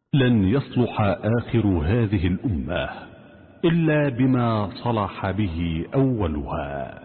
لن يصلح آخر هذه الأمة إلا بما صلح به أولها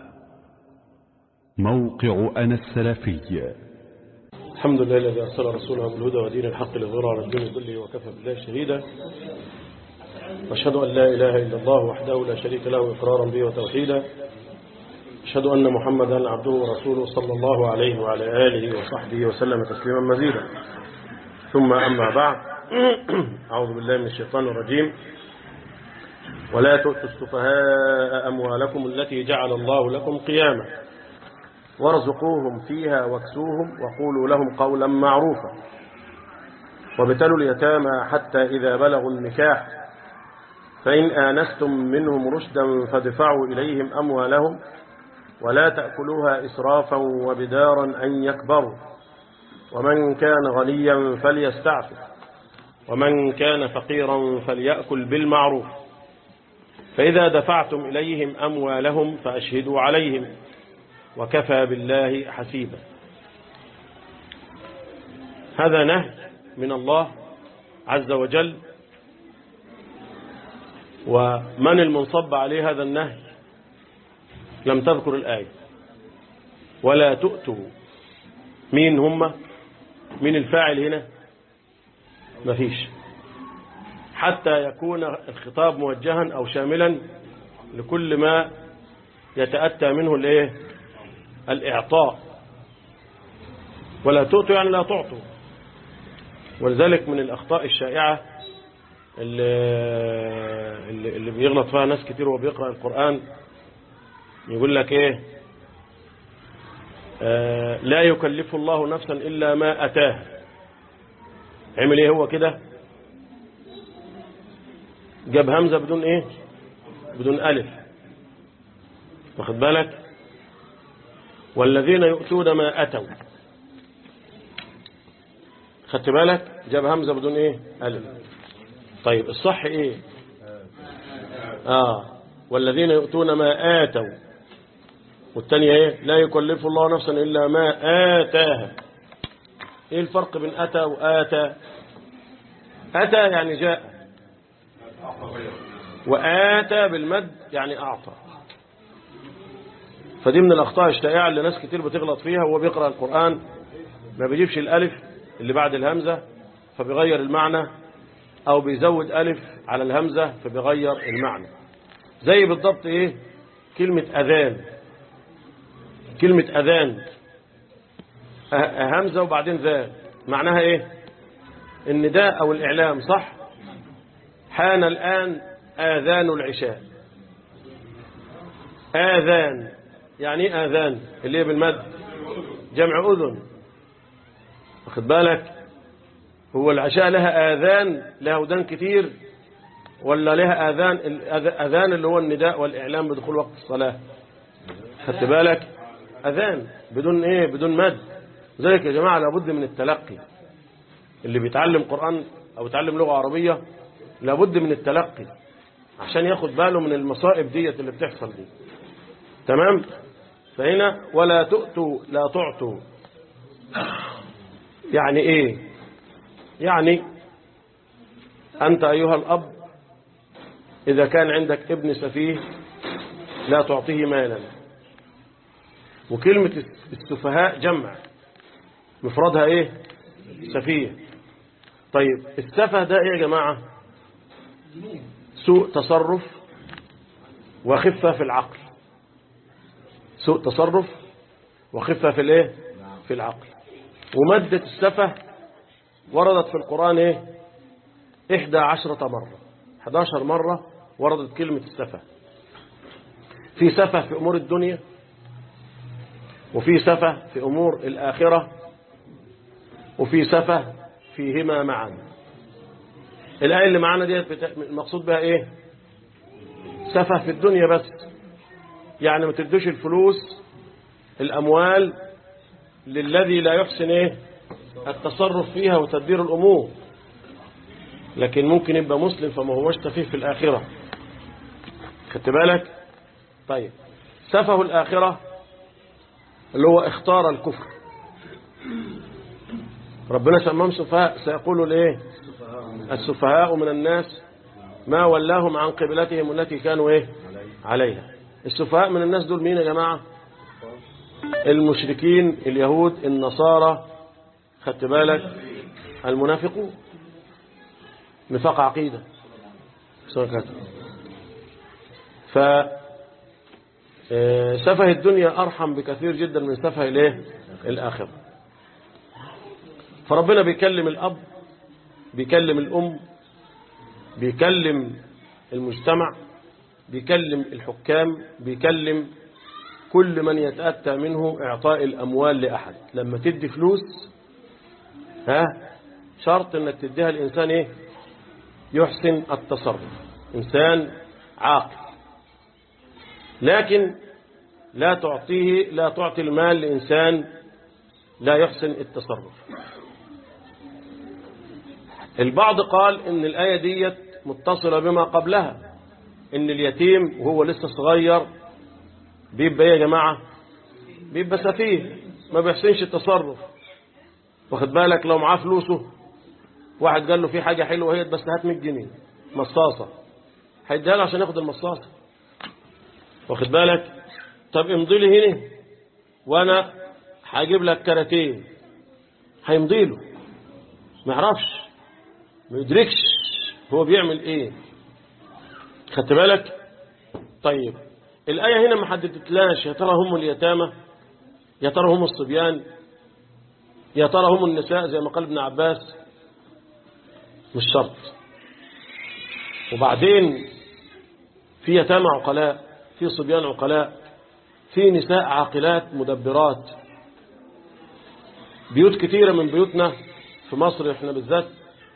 موقع أنا السلفي الحمد لله الذي أرسل رسوله بالهدى ودين الحق لظهر على الدين كله وكفى بالله شهيدا وأشهد أن لا إله إلا الله وحده لا شريك له إقرارا به وتوحيدا أشهد أن محمدا عبده ورسوله صلى الله عليه وعلى آله وصحبه وسلم تسليما مزيدا ثم أما بعد أعوذ بالله من الشيطان الرجيم ولا تؤتوا السفهاء أموالكم التي جعل الله لكم قياما وارزقوهم فيها واكسوهم وقولوا لهم قولا معروفا وابتلوا اليتامى حتى إذا بلغوا النكاح فإن آنستم منهم رشدا فادفعوا إليهم أموالهم ولا تأكلوها إسرافا وبدارا أن يكبروا ومن كان غنيا فليستعفف ومن كان فقيرا فليأكل بالمعروف فإذا دفعتم إليهم أموالهم فأشهدوا عليهم وكفى بالله حسيبا هذا نهي من الله عز وجل ومن المنصب عليه هذا النهي لم تذكر الآية ولا تؤتوا مين هم مين الفاعل هنا مفيش حتى يكون الخطاب موجها أو شاملا لكل ما يتأتى منه الايه الإعطاء ولا تؤتوا يعني لا تعطوا ولذلك من الأخطاء الشائعة اللي, اللي بيغلط فيها ناس كتير وهو بيقرأ القرآن يقول لك ايه آه لا يكلف الله نفسا إلا ما أتاه عمل ايه هو كده جاب همزة بدون ايه بدون ألف واخد بالك والذين يؤتون ما أتوا خدت بالك جاب همزة بدون ايه ألف طيب الصح ايه آه والذين يؤتون ما آتوا والثانية ايه لا يكلف الله نفسا إلا ما آتاها ايه الفرق بين أتى وآتى أتى يعني جاء وآتى بالمد يعني أعطى فدي من الأخطاء الشائعة اللي ناس كتير بتغلط فيها وهو بيقرأ القرآن ما بيجيبش الألف اللي بعد الهمزة فبيغير المعنى أو بيزود ألف على الهمزة فبيغير المعنى زي بالضبط إيه كلمة أذان كلمة أذان همزة وبعدين ذا معناها إيه النداء أو الإعلام صح حان الآن آذان العشاء آذان يعني ايه آذان اللي هي بالمد جمع أذن واخد بالك هو العشاء لها آذان لها ودان كتير ولا لها آذان الأذان اللي هو النداء والإعلام بدخول وقت الصلاة خدت بالك أذان بدون إيه بدون مد ذلك يا جماعة لابد من التلقي اللي بيتعلم قرآن أو يتعلم لغة عربية لابد من التلقي عشان ياخد باله من المصائب ديت اللي بتحصل دي تمام فهنا ولا تؤتوا لا تعطوا يعني ايه يعني أنت أيها الأب إذا كان عندك ابن سفيه لا تعطيه مالا وكلمة السفهاء جمع مفردها ايه سفيه طيب السفه ده ايه يا جماعة سوء تصرف وخفة في العقل سوء تصرف وخفة في الايه في العقل ومادة السفه وردت في القرآن ايه احدى عشرة مرة 11 مرة وردت كلمة السفه في سفه في أمور الدنيا وفي سفه في أمور الآخرة وفي سفه فيهما معا الآية اللي معانا دي المقصود بها ايه سفه في الدنيا بس يعني ما تدوش الفلوس الأموال للذي لا يحسن ايه التصرف فيها وتدبير الأمور لكن ممكن يبقى مسلم فما هوش سفيه في الآخرة خدت بالك طيب سفه الآخرة اللي هو اختار الكفر ربنا سماهم سفهاء سيقول الايه السفهاء من الناس ما ولاهم عن قبلتهم التي كانوا ايه عليها السفهاء من الناس دول مين يا جماعة المشركين اليهود النصارى خدت بالك المنافقون نفاق عقيدة ف سفه الدنيا أرحم بكثير جدا من سفه الايه الآخرة فربنا بيكلم الأب بيكلم الأم بيكلم المجتمع بيكلم الحكام بيكلم كل من يتأتى منه إعطاء الأموال لأحد لما تدي فلوس ها شرط انك تديها الإنسان إيه يحسن التصرف إنسان عاقل لكن لا تعطيه لا تعطي المال لإنسان لا يحسن التصرف البعض قال ان الآية ديت متصلة بما قبلها ان اليتيم وهو لسه صغير بيبقى ايه يا جماعة بيبقى سفيه ما بيحسنش التصرف واخد بالك لو معاه فلوسه واحد قال له في حاجة حلوة هي بس هات 100 جنيه مصاصة هيديها له عشان ياخد المصاصة واخد بالك طب امضي لي هنا وانا هجيب لك كراتين هيمضي له ما يعرفش ما يدركش هو بيعمل ايه خدت بالك طيب الآية هنا ما حددتلاش يا ترى هم اليتامى يا ترى هم الصبيان يا ترى هم النساء زي ما قال ابن عباس مش شرط وبعدين في يتامى عقلاء في صبيان عقلاء في نساء عاقلات مدبرات بيوت كثيرة من بيوتنا في مصر احنا بالذات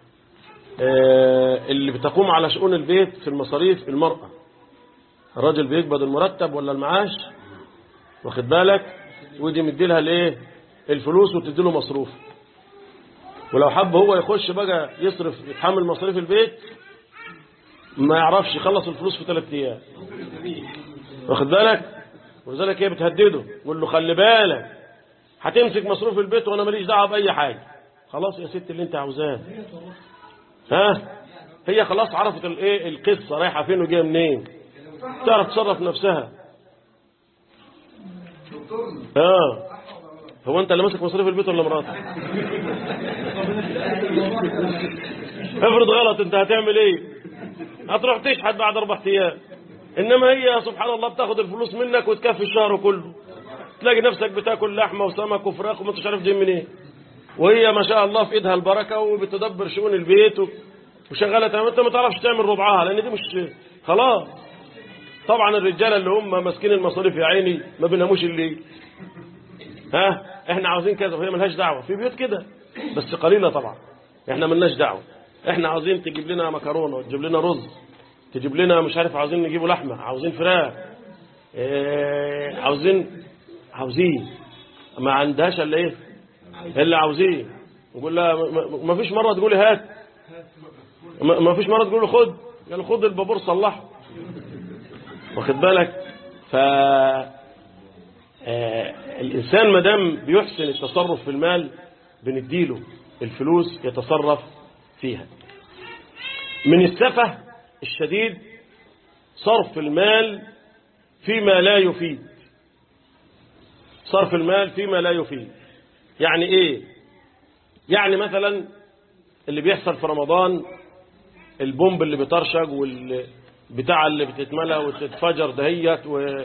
اللي بتقوم على شؤون البيت في المصاريف المرأة الراجل بيقبض المرتب ولا المعاش واخد بالك ودي مديلها الايه الفلوس وتديله مصروف ولو حب هو يخش بقى يصرف يتحمل مصاريف البيت ما يعرفش يخلص الفلوس في ثلاث ايام واخد بالك ولذلك هي بتهدده يقول له خلي بالك هتمسك مصروف البيت وانا ماليش دعوه باي حاجه خلاص يا ست اللي انت عاوزاه ها هي خلاص عرفت الايه القصه رايحه فين وجايه منين تعرف تصرف نفسها اه هو انت اللي ماسك مصاريف البيت ولا مراتك افرض غلط انت هتعمل ايه هتروح تشحت بعد اربع ايام انما هي سبحان الله بتاخد الفلوس منك وتكفي الشهر كله تلاقي نفسك بتاكل لحمه وسمك وفراخ وما انتش عارف جاي منين وهي ما شاء الله في ايدها البركه وبتدبر شؤون البيت وشغاله تمام انت ما تعرفش تعمل ربعها لان دي مش خلاص طبعا الرجاله اللي هم ماسكين المصاريف يا عيني ما بيناموش الليل ها احنا عاوزين كذا وهي ملهاش دعوه في بيوت كده بس قليله طبعا احنا ملناش دعوه احنا عاوزين تجيب لنا مكرونه وتجيب لنا رز تجيب لنا مش عارف عاوزين نجيبوا لحمه عاوزين فراخ اه عاوزين عاوزين ما عندهاش الا ايه اللي عاوزين نقول لها ما فيش مره تقولي هات ما فيش مره تقول له خد قال خد البابور صلحه واخد بالك ف الإنسان ما دام بيحسن التصرف في المال بنديله الفلوس يتصرف فيها من السفه الشديد صرف المال فيما لا يفيد صرف المال فيما لا يفيد يعني ايه يعني مثلا اللي بيحصل في رمضان البومب اللي بيطرشق والبتاع اللي بتتملى وتتفجر دهيت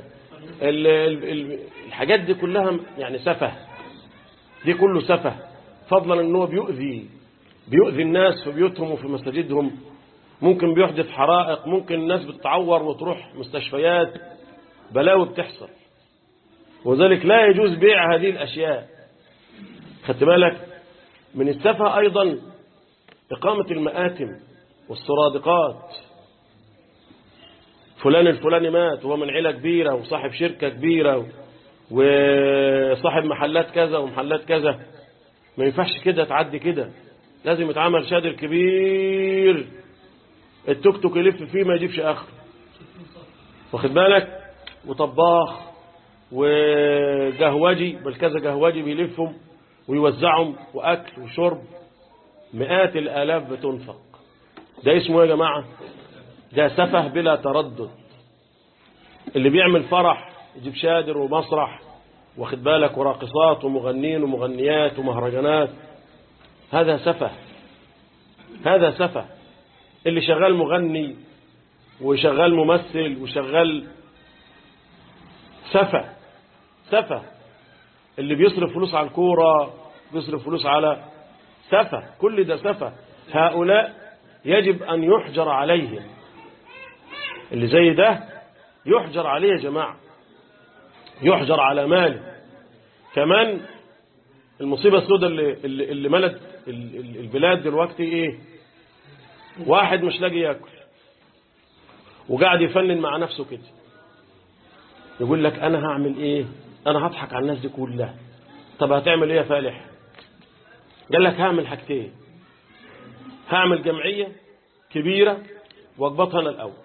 والحاجات دي كلها يعني سفه دي كله سفه فضلا ان هو بيؤذي بيؤذي الناس في بيوتهم وفي مساجدهم ممكن بيحدث حرائق ممكن الناس بتتعور وتروح مستشفيات بلاوي بتحصل وذلك لا يجوز بيع هذه الأشياء خدت بالك من السفة أيضا إقامة المآتم والسرادقات فلان الفلاني مات وهو من عيلة كبيرة وصاحب شركة كبيرة وصاحب محلات كذا ومحلات كذا ما ينفعش كده تعدي كده لازم يتعمل شادر كبير التوك توك يلف فيه ما يجيبش اخر واخد بالك وطباخ وقهوجي بل كذا قهوجي بيلفهم ويوزعهم وأكل وشرب مئات الآلاف بتنفق ده اسمه يا جماعة ده سفه بلا تردد اللي بيعمل فرح يجيب شادر ومسرح واخد بالك وراقصات ومغنين ومغنيات ومهرجانات هذا سفه هذا سفه اللي شغال مغني وشغال ممثل وشغال سفه سفه اللي بيصرف فلوس على الكورة بيصرف فلوس على سفه كل ده سفه هؤلاء يجب أن يحجر عليهم اللي زي ده يحجر عليه يا جماعة يحجر على ماله كمان المصيبة السوداء اللي, اللي, اللي ملت البلاد دلوقتي ايه واحد مش لاقي ياكل وقاعد يفنن مع نفسه كده يقول لك انا هعمل ايه انا هضحك على الناس دي كلها طب هتعمل ايه يا فالح قال لك هعمل حاجتين هعمل جمعية كبيرة واقبضها انا الاول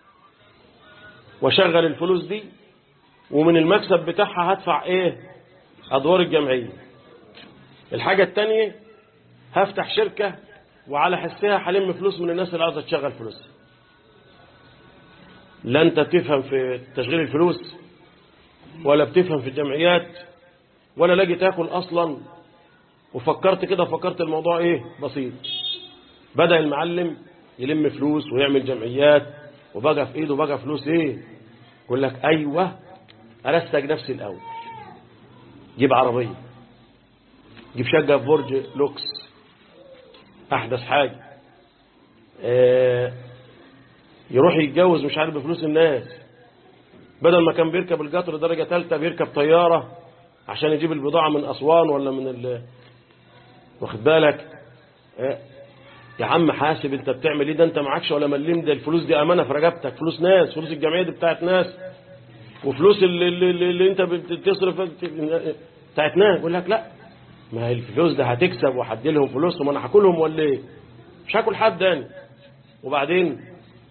واشغل الفلوس دي ومن المكسب بتاعها هدفع ايه ادوار الجمعية الحاجة التانية هفتح شركة وعلى حسها هلم فلوس من الناس اللي عاوزة تشغل فلوس لا انت بتفهم في تشغيل الفلوس ولا بتفهم في الجمعيات ولا لاقي تاكل اصلا وفكرت كده فكرت الموضوع ايه بسيط بدأ المعلم يلم فلوس ويعمل جمعيات وبقى في ايده بقى فلوس ايه يقول لك ايوه ارستق نفسي الاول جيب عربيه جيب شقه في برج لوكس احدث حاجه اه يروح يتجوز مش عارف بفلوس الناس بدل ما كان بيركب القطر درجه ثالثه بيركب طياره عشان يجيب البضاعه من اسوان ولا من ال... واخد بالك اه يا عم حاسب انت بتعمل ايه ده انت معكش ولا مليم ده الفلوس دي امانه في رقبتك فلوس ناس فلوس الجمعيه دي بتاعت ناس وفلوس اللي, اللي, اللي انت بتصرف بتاعت ناس يقول لك لا ما هي الفلوس ده هتكسب وهدي لهم فلوسهم وانا هاكلهم ولا ايه مش هاكل حد تاني وبعدين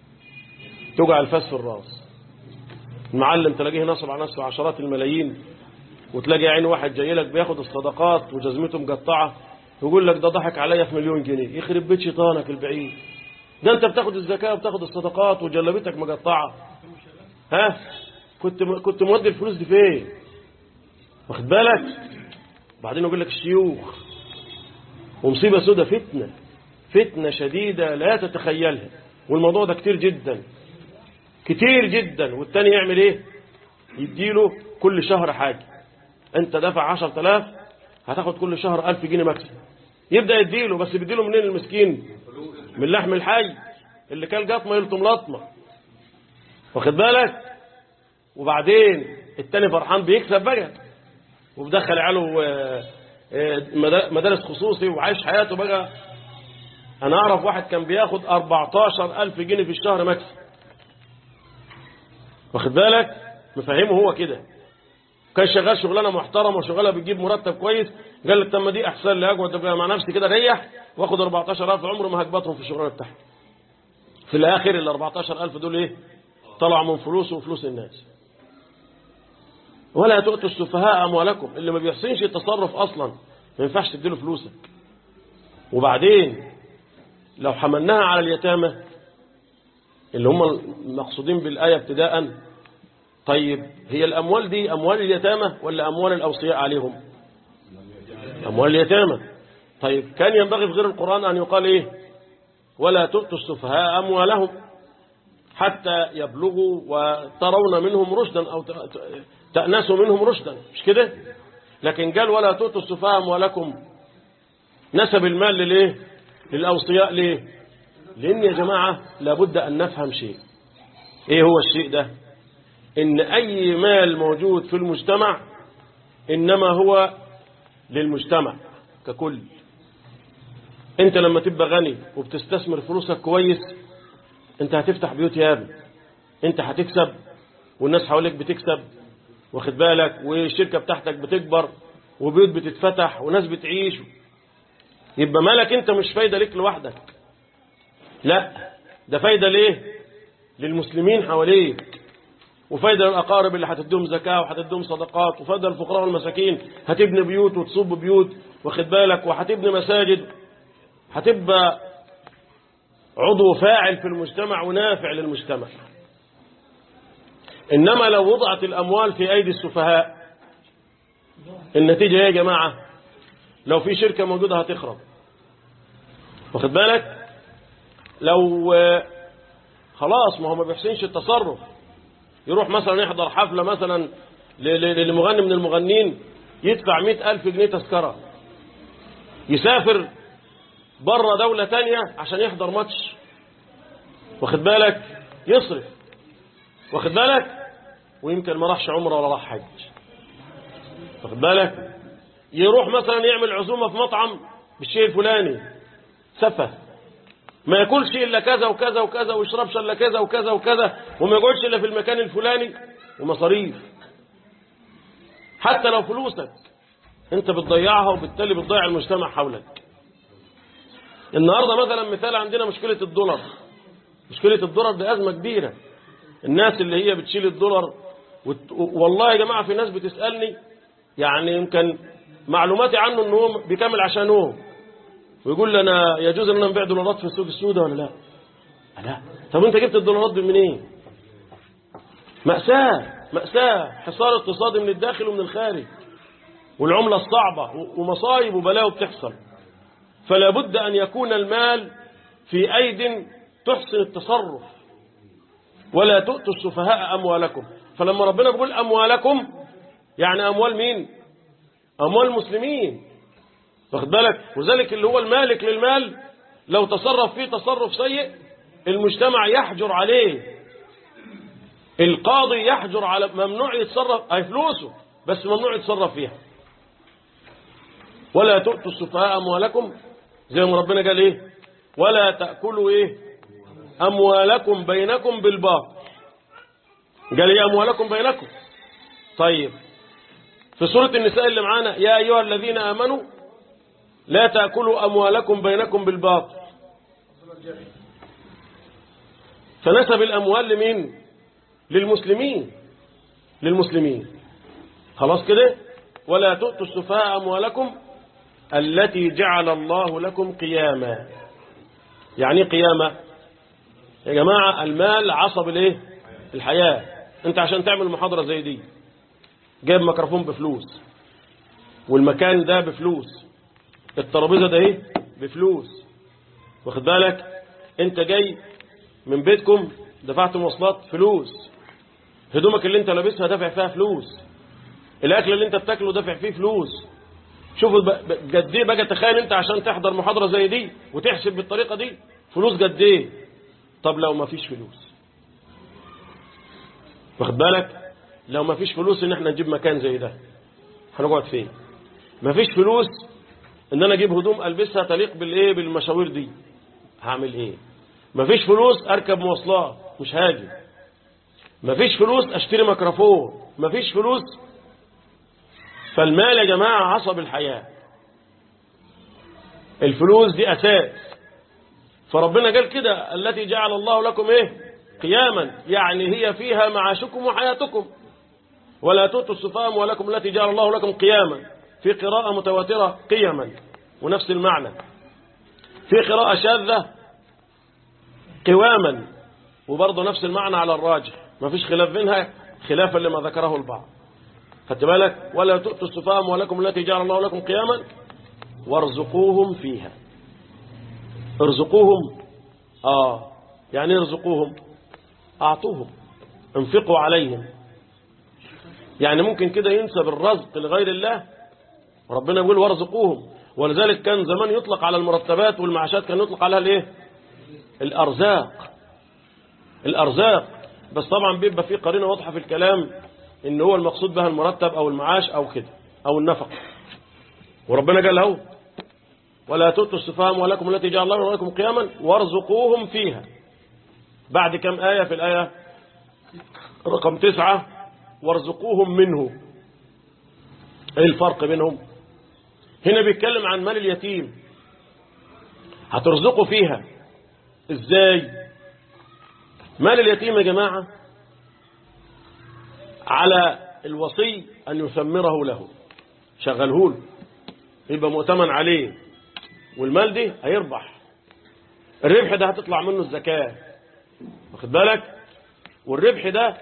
توجع الفاس في الراس المعلم تلاقيه نصب على نفسه عشرات الملايين وتلاقي عين واحد جاي لك بياخد الصدقات وجزمته مقطعه يقول لك ده ضحك عليا في مليون جنيه يخرب بيت شيطانك البعيد ده انت بتاخد الزكاه وبتاخد الصدقات وجلبتك مقطعه ها كنت كنت مودي الفلوس دي فين واخد بالك بعدين يقول لك الشيوخ ومصيبه سودة فتنه فتنه شديده لا تتخيلها والموضوع ده كتير جدا كتير جدا والتاني يعمل ايه يديله كل شهر حاجه انت دافع 10000 هتاخد كل شهر 1000 جنيه مكسب يبدا يديله بس بيديله منين المسكين من لحم الحي اللي كان قطمه يلطم لطمه واخد بالك وبعدين التاني فرحان بيكسب بقى وبدخل عياله مدارس خصوصي وعايش حياته بقى انا اعرف واحد كان بياخد 14000 جنيه في الشهر مكسب واخد بالك مفهمه هو كده كان شغال شغلانه محترمه وشغاله بتجيب مرتب كويس قال لك طب ما دي احسن لي اقعد مع نفسي كده اريح واخد 14000 عمره ما هكبطهم في الشغلانه بتاعتي في الاخر ال 14000 دول ايه طلعوا من فلوسه وفلوس الناس ولا تؤتوا السفهاء اموالكم اللي ما بيحسنش التصرف اصلا ما ينفعش تديله فلوسك وبعدين لو حملناها على اليتامى اللي هم المقصودين بالايه ابتداء طيب هي الأموال دي أموال اليتامى ولا أموال الأوصياء عليهم أموال اليتامى طيب كان ينبغي في غير القرآن أن يقال إيه ولا تؤتوا السفهاء أموالهم حتى يبلغوا وترون منهم رشدا أو تأنسوا منهم رشدا مش كده لكن قال ولا تؤتوا السفهاء أموالكم نسب المال لليه للأوصياء ليه لأن يا جماعة لابد أن نفهم شيء إيه هو الشيء ده إن أي مال موجود في المجتمع إنما هو للمجتمع ككل أنت لما تبقى غني وبتستثمر فلوسك كويس أنت هتفتح بيوت يا ابني أنت هتكسب والناس حواليك بتكسب واخد بالك والشركة بتاعتك بتكبر وبيوت بتتفتح وناس بتعيش يبقى مالك أنت مش فايدة ليك لوحدك لا ده فايدة ليه للمسلمين حواليك وفايدة للأقارب اللي هتديهم زكاة وهتديهم صدقات وفايدة للفقراء والمساكين هتبني بيوت وتصب بيوت واخد بالك وهتبني مساجد هتبقى عضو فاعل في المجتمع ونافع للمجتمع إنما لو وضعت الأموال في أيدي السفهاء النتيجة يا جماعة لو في شركة موجودة هتخرب واخد بالك لو خلاص ما هو ما بيحسنش التصرف يروح مثلا يحضر حفلة مثلا لمغني من المغنين يدفع مئة ألف جنيه تذكرة يسافر بره دولة تانية عشان يحضر ماتش واخد بالك يصرف واخد بالك ويمكن ما راحش عمره ولا راح حج واخد بالك يروح مثلا يعمل عزومة في مطعم بالشيء الفلاني سفه ما ياكلش الا كذا وكذا وكذا ويشربش الا كذا وكذا وكذا وما يقعدش الا في المكان الفلاني ومصاريف حتى لو فلوسك انت بتضيعها وبالتالي بتضيع المجتمع حولك النهارده مثلا مثال عندنا مشكله الدولار مشكله الدولار دي ازمه كبيره الناس اللي هي بتشيل الدولار وت... والله يا جماعه في ناس بتسالني يعني يمكن معلوماتي عنه ان هو بيكمل عشانهم ويقول لي انا يجوز ان انا نبيع دولارات في السوق السوداء ولا لا لا طب انت جبت الدولارات دي منين مأساة مأساة حصار اقتصادي من الداخل ومن الخارج والعملة الصعبة ومصايب وبلاوي بتحصل فلا بد أن يكون المال في أيد تحسن التصرف ولا تؤتوا السفهاء أموالكم فلما ربنا بيقول أموالكم يعني أموال مين أموال المسلمين واخد بالك وذلك اللي هو المالك للمال لو تصرف فيه تصرف سيء المجتمع يحجر عليه القاضي يحجر على ممنوع يتصرف أي فلوسه بس ممنوع يتصرف فيها ولا تؤتوا السفهاء أموالكم زي ما ربنا قال إيه ولا تأكلوا إيه أموالكم بينكم بالباطل قال إيه أموالكم بينكم طيب في سورة النساء اللي معانا يا أيها الذين آمنوا لا تأكلوا أموالكم بينكم بالباطل فنسب الأموال لمين للمسلمين للمسلمين خلاص كده ولا تؤتوا السفهاء أموالكم التي جعل الله لكم قياما يعني قيامة يا جماعة المال عصب الايه الحياة انت عشان تعمل محاضرة زي دي جايب ميكروفون بفلوس والمكان ده بفلوس الترابيزة ده ايه بفلوس واخد بالك انت جاي من بيتكم دفعت مواصلات فلوس هدومك اللي انت لابسها دافع فيها فلوس الاكل اللي انت بتاكله دافع فيه فلوس شوفوا قد ايه بقى تخيل انت عشان تحضر محاضرة زي دي وتحسب بالطريقة دي فلوس قد ايه طب لو ما فيش فلوس واخد بالك لو ما فيش فلوس ان احنا نجيب مكان زي ده هنقعد فين ما فيش فلوس ان انا اجيب هدوم البسها تليق بالايه بالمشاوير دي هعمل ايه مفيش فلوس اركب مواصلات مش هاجي مفيش فلوس اشتري ميكروفون مفيش فلوس فالمال يا جماعة عصب الحياة الفلوس دي اساس فربنا قال كده التي جعل الله لكم ايه قياما يعني هي فيها معاشكم وحياتكم ولا تؤتوا السفهاء ولكم التي جعل الله لكم قياما في قراءة متواترة قيما ونفس المعنى في قراءة شاذة قواما وبرضه نفس المعنى على الراجح ما فيش خلاف بينها خلافا لما ذكره البعض خدت بالك ولا تؤتوا السفهاء ولكم التي جعل الله لكم قياما وارزقوهم فيها ارزقوهم اه يعني ارزقوهم اعطوهم انفقوا عليهم يعني ممكن كده ينسب الرزق لغير الله ربنا يقول وارزقوهم ولذلك كان زمان يطلق على المرتبات والمعاشات كان يطلق عليها الايه الارزاق الارزاق بس طبعا بيبقى في قرينه واضحه في الكلام ان هو المقصود بها المرتب او المعاش او كده او النفقه وربنا قال له ولا تؤتوا السفهاء ولكم التي جعل الله لكم قياما وارزقوهم فيها بعد كم آية في الآية رقم تسعة وارزقوهم منه ايه الفرق بينهم هنا بيتكلم عن مال اليتيم هترزقوا فيها ازاي مال اليتيم يا جماعة على الوصي أن يثمره له شغله له يبقى مؤتمن عليه والمال دي هيربح الربح ده هتطلع منه الزكاة واخد بالك والربح ده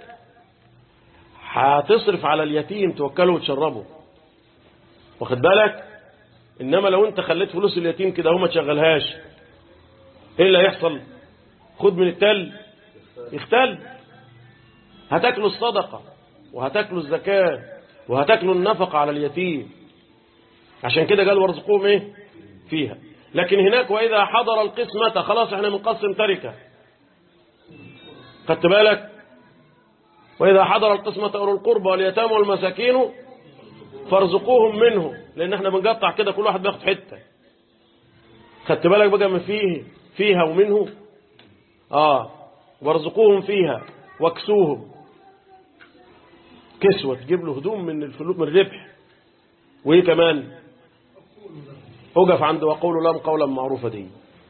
هتصرف على اليتيم توكله وتشربه واخد بالك انما لو انت خليت فلوس اليتيم كده هو ما تشغلهاش ايه اللي هيحصل خد من التل يختل هتاكلوا الصدقة وهتاكلوا الزكاة وهتاكلوا النفقة على اليتيم عشان كده قال وارزقوهم ايه فيها لكن هناك واذا حضر القسمة خلاص احنا بنقسم تركة خدت بالك واذا حضر القسمة اولو القربى واليتامى والمساكين فارزقوهم منه لان احنا بنقطع كده كل واحد بياخد حتة خدت بالك بقى من فيه فيها ومنه اه وارزقوهم فيها واكسوهم كسوة تجيب له هدوم من الفلوس من الربح وايه كمان اقف عند وقولوا لهم قولا معروفا دي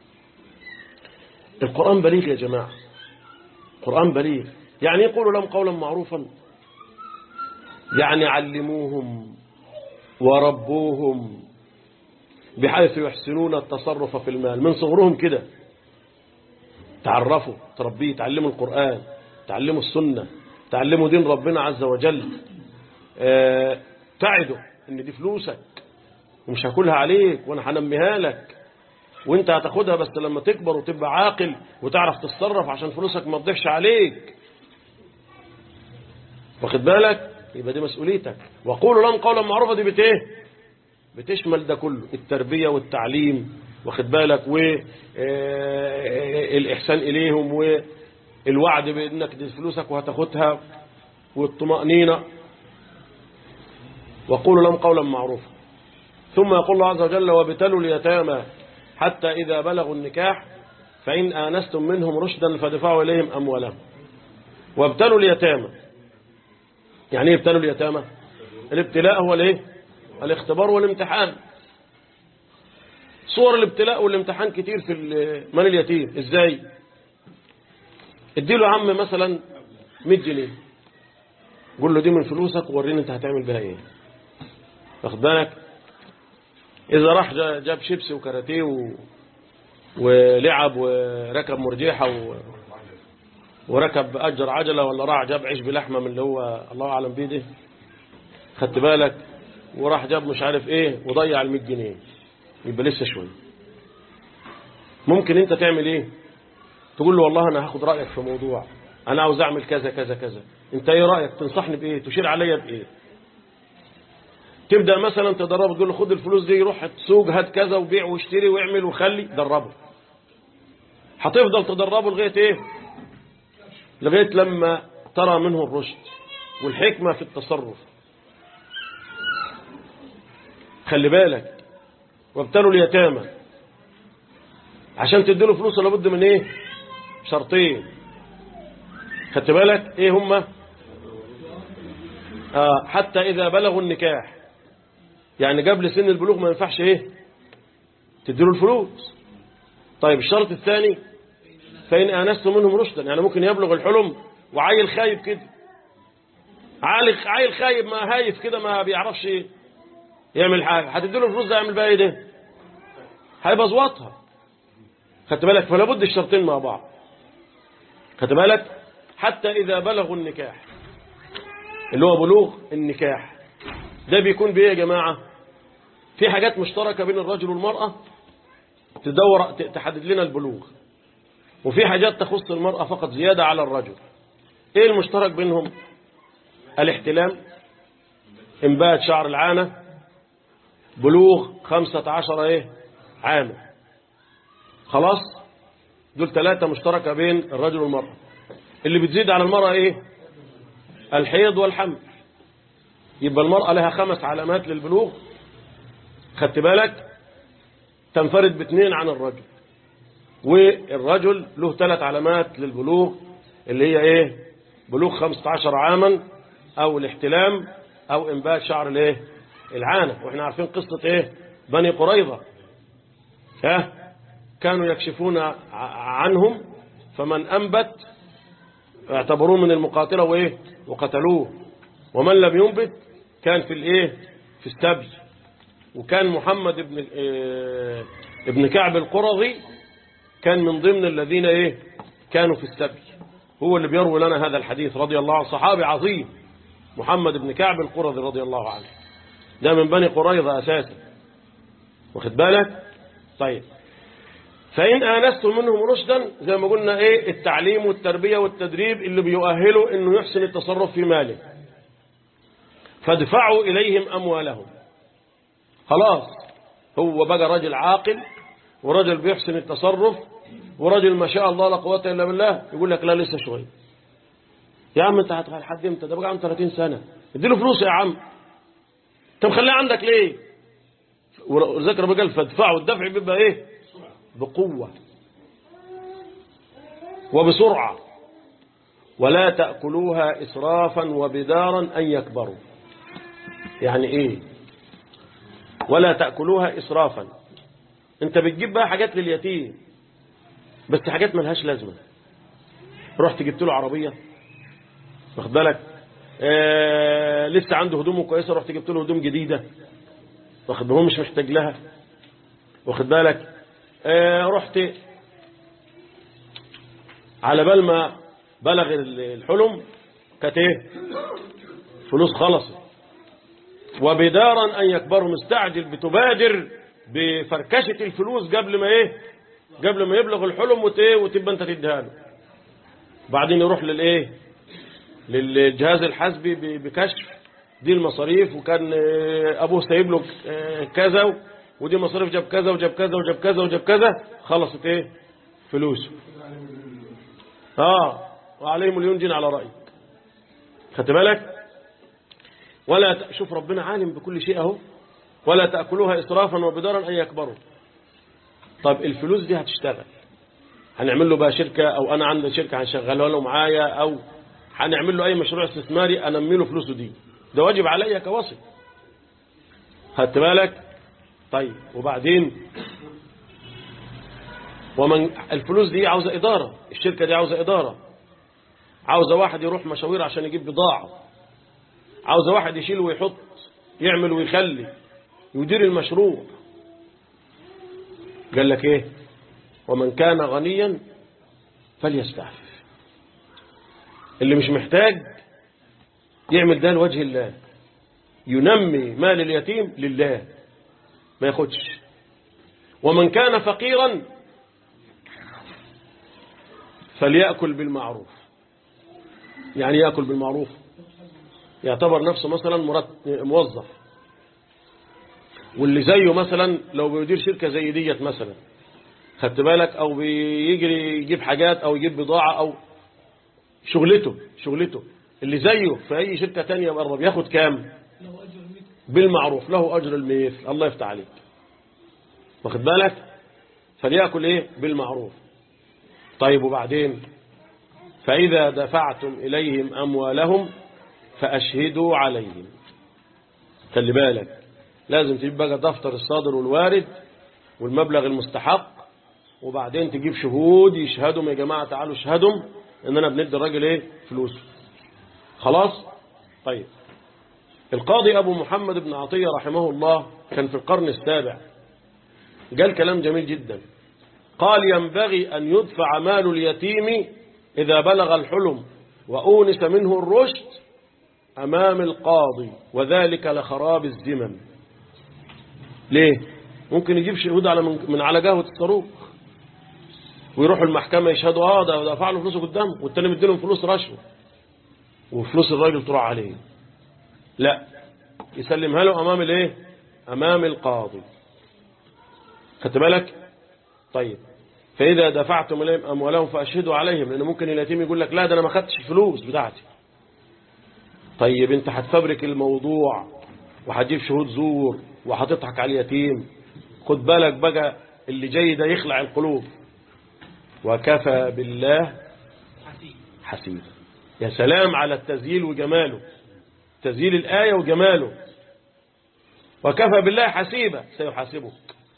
القرآن بليغ يا جماعة القرآن بليغ يعني يقولوا لهم قولا معروفا يعني علموهم وربوهم بحيث يحسنون التصرف في المال من صغرهم كده تعرفوا تربيه تعلموا القرآن تعلموا السنة تعلموا دين ربنا عز وجل اه تعدوا ان دي فلوسك ومش هاكلها عليك وانا هنميها لك وانت هتاخدها بس لما تكبر وتبقى عاقل وتعرف تتصرف عشان فلوسك ما تضيعش عليك واخد بالك يبقى دي مسؤوليتك وقولوا لهم قولا معروفا دي بت ايه بتشمل ده كله التربية والتعليم واخد بالك والإحسان إليهم والوعد بأنك دي فلوسك وهتاخدها والطمأنينة وقولوا لهم قولا معروفا ثم يقول الله عز وجل وابتلوا اليتامى حتى إذا بلغوا النكاح فإن آنستم منهم رشدا فدفعوا إليهم أموالهم وابتلوا اليتامى يعني ايه ابتلوا اليتامى الابتلاء هو الايه الاختبار والامتحان صور الابتلاء والامتحان كتير في مال اليتيم ازاي اديله يا عم مثلا 100 جنيه قول له دي من فلوسك ووريني انت هتعمل بها ايه واخد بالك اذا راح جاب شيبسي وكاراتيه و... ولعب وركب مرجيحه و... وركب اجر عجله ولا راح جاب عيش بلحمه من اللي هو الله اعلم بيه ده خدت بالك وراح جاب مش عارف ايه وضيع ال 100 جنيه يبقى لسه شويه ممكن انت تعمل ايه تقول له والله انا هاخد رايك في موضوع انا عاوز اعمل كذا كذا كذا انت ايه رايك تنصحني بايه تشير عليا بايه تبدا مثلا تدربه تقول له خد الفلوس دي روح السوق هات كذا وبيع واشتري واعمل وخلي دربه هتفضل تدربه لغايه ايه لغايه لما ترى منه الرشد والحكمه في التصرف خلي بالك وابتلوا اليتامى عشان تديله فلوس لابد من ايه شرطين خدت بالك ايه هما آه حتى اذا بلغوا النكاح يعني قبل سن البلوغ ما ينفعش ايه تديله الفلوس طيب الشرط الثاني فإن آنستم منهم رشدا يعني ممكن يبلغ الحلم وعيل خايب كده عيل عيل خايب ما هايف كده ما بيعرفش ايه يعمل حاجة هتديله الفلوس ده يعمل بقى ايه ده هيبظوطها خدت بالك فلا بد الشرطين مع بعض خدت بالك حتى إذا بلغوا النكاح اللي هو بلوغ النكاح ده بيكون بإيه يا جماعة في حاجات مشتركة بين الرجل والمرأة تدور تحدد لنا البلوغ وفي حاجات تخص المرأة فقط زيادة على الرجل ايه المشترك بينهم الاحتلام انبات شعر العانة بلوغ خمسة عشر ايه عام خلاص دول ثلاثة مشتركة بين الرجل والمرأة اللي بتزيد على المرأة ايه الحيض والحمل يبقى المرأة لها خمس علامات للبلوغ خدت بالك تنفرد باثنين عن الرجل والرجل له ثلاث علامات للبلوغ اللي هي ايه بلوغ 15 عاما او الاحتلام او انبات شعر الايه العانة واحنا عارفين قصة ايه بني قريظة ها كانوا يكشفون عنهم فمن انبت اعتبروه من المقاتلة وايه وقتلوه ومن لم ينبت كان في الايه في السبي وكان محمد ابن آه، ابن كعب القرظي كان من ضمن الذين ايه كانوا في السبي هو اللي بيروي لنا هذا الحديث رضي الله عنه صحابي عظيم محمد بن كعب القرظي رضي الله عنه ده من بني قريظة أساسا واخد بالك طيب فإن آنستم منهم رشدا زي ما قلنا إيه التعليم والتربية والتدريب اللي بيؤهله إنه يحسن التصرف في ماله فادفعوا إليهم أموالهم خلاص هو بقى راجل عاقل ورجل بيحسن التصرف ورجل ما شاء الله لا قوة إلا بالله يقول لك لا لسه شوية يا عم انت هتخلي لحد امتى ده بقى عنده 30 سنة اديله فلوس يا عم انت مخليه عندك ليه وذكر ربنا قال فادفعوا الدفع بيبقى ايه بقوة وبسرعة ولا تأكلوها إسرافا وبدارا أن يكبروا يعني إيه ولا تأكلوها إسرافا أنت بتجيب بقى حاجات لليتيم بس حاجات ملهاش لازمة رحت جبت له عربية واخد بالك آه لسه عنده هدومه كويسة رحت جبت له هدوم جديدة واخد هو مش محتاج لها واخد بالك آه رحت على بال ما بلغ الحلم كانت ايه فلوس خلصت وبدارا ان يكبروا مستعجل بتبادر بفركشة الفلوس قبل ما ايه قبل ما يبلغ الحلم وت- إيه؟ وتبقى انت تديها له بعدين يروح للايه للجهاز الحسبي ب- بكشف دي المصاريف وكان آه، ابوه سايب له آه، كذا ودي مصاريف جاب كذا وجاب كذا وجاب كذا وجاب كذا خلصت ايه فلوسه اه وعليه مليون جنيه على رأيك خدت بالك ولا ت... شوف ربنا عالم بكل شيء اهو ولا تأكلوها إسرافا وبدارا أن يكبروا طب الفلوس دي هتشتغل هنعمل له بقى شركة أو أنا عندي شركة هنشغلها له معايا أو هنعمل له أي مشروع استثماري أنمي له فلوسه دي ده واجب عليا كوصي خدت بالك طيب وبعدين ومن الفلوس دي عاوزة إدارة الشركة دي عاوزة إدارة عاوزة واحد يروح مشاوير عشان يجيب بضاعة عاوزة واحد يشيل ويحط يعمل ويخلي يدير المشروع قال لك ايه ومن كان غنيا فليستعفف اللي مش محتاج يعمل ده لوجه الله ينمي مال اليتيم لله ما ياخدش ومن كان فقيرا فليأكل بالمعروف يعني يأكل بالمعروف يعتبر نفسه مثلا مرت- موظف واللي زيه مثلا لو بيدير شركة زي ديت مثلا خدت بالك او بيجري يجيب حاجات او يجيب بضاعة او شغلته شغلته اللي زيه في اي شركة تانية بره بياخد كام بالمعروف له اجر المثل الله يفتح عليك واخد بالك فليأكل ايه بالمعروف طيب وبعدين فإذا دفعتم إليهم أموالهم فأشهدوا عليهم خلي بالك لازم تجيب بقى دفتر الصادر والوارد والمبلغ المستحق وبعدين تجيب شهود يشهدوا يا جماعة تعالوا اشهدوا ان انا بندي الراجل ايه فلوسه خلاص طيب القاضي ابو محمد بن عطية رحمه الله كان في القرن السابع قال كلام جميل جدا قال ينبغي أن يدفع مال اليتيم إذا بلغ الحلم وأونس منه الرشد أمام القاضي وذلك لخراب الزمن ليه ممكن يجيب شهود على من, من على قهوة الصاروخ ويروحوا المحكمة يشهدوا اه ده دفع له فلوسه قدامه والتاني مديلهم فلوس رشوة وفلوس الراجل تروح عليه لا يسلمها له أمام الايه أمام القاضي خدت بالك طيب فإذا دفعتم إليهم أموالهم فأشهدوا عليهم لأن ممكن اليتيم يقول لك لا ده أنا ما خدتش الفلوس بتاعتي طيب أنت هتفبرك الموضوع وهتجيب شهود زور وهتضحك على اليتيم خد بالك بقى اللي جاي ده يخلع القلوب وكفى بالله حسيبا يا سلام على التزييل وجماله تزييل الآية وجماله وكفى بالله حسيبا سيحاسبك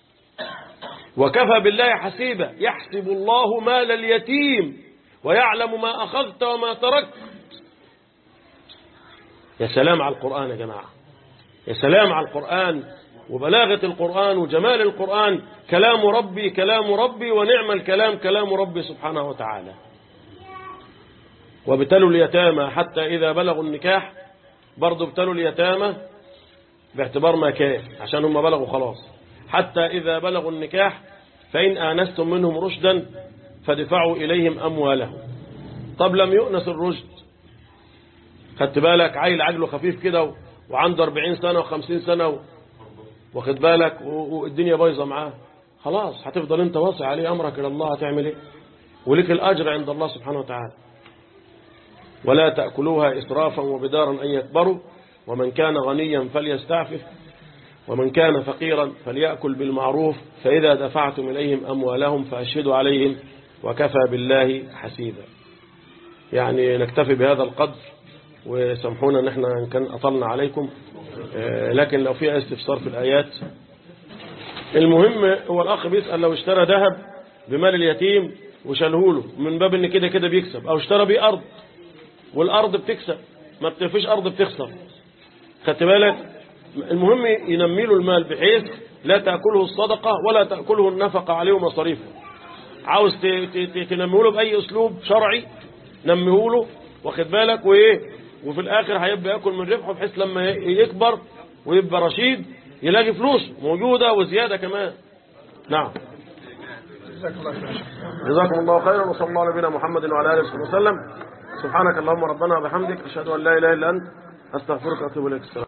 وكفى بالله حسيبا يحسب الله مال اليتيم ويعلم ما أخذت وما تركت يا سلام على القرآن يا جماعة يا سلام على القرآن وبلاغة القرآن وجمال القرآن كلام ربي كلام ربي ونعم الكلام كلام ربي سبحانه وتعالى وابتلوا اليتامى حتى إذا بلغوا النكاح برضو ابتلوا اليتامى باعتبار ما كان عشان هم بلغوا خلاص حتى إذا بلغوا النكاح فإن آنستم منهم رشدا فدفعوا إليهم أموالهم طب لم يؤنس الرشد خدت بالك عيل عجله خفيف كده وعنده 40 سنة و50 سنة و... واخد بالك والدنيا بايظة معاه خلاص هتفضل انت واصي عليه أمرك إلى الله هتعمل ايه ولك الأجر عند الله سبحانه وتعالى ولا تأكلوها إسرافا وبدارا أن يكبروا ومن كان غنيا فليستعفف ومن كان فقيرا فليأكل بالمعروف فإذا دفعتم إليهم أموالهم فأشهدوا عليهم وكفى بالله حسيبا يعني نكتفي بهذا القدر وسامحونا ان احنا كان أطلنا عليكم لكن لو في استفسار في الآيات المهم هو الأخ بيسأل لو اشترى ذهب بمال اليتيم وشاله له من باب ان كده كده بيكسب او اشترى بيه أرض والأرض بتكسب ما بتفيش أرض بتخسر خدت بالك المهم ينمي له المال بحيث لا تأكله الصدقة ولا تأكله النفقة عليه ومصاريفه عاوز تنميه له بأي أسلوب شرعي نميه له واخد بالك وإيه وفي الآخر هيبقى يأكل من ربحه بحيث لما يكبر ويبقى رشيد يلاقي فلوس موجودة وزيادة كمان نعم جزاكم الله خيرا وصلى الله على نبينا محمد وعلى آله وصحبه وسلم سبحانك اللهم ربنا وبحمدك أشهد أن لا إله إلا أنت أستغفرك وأتوب إليك السلام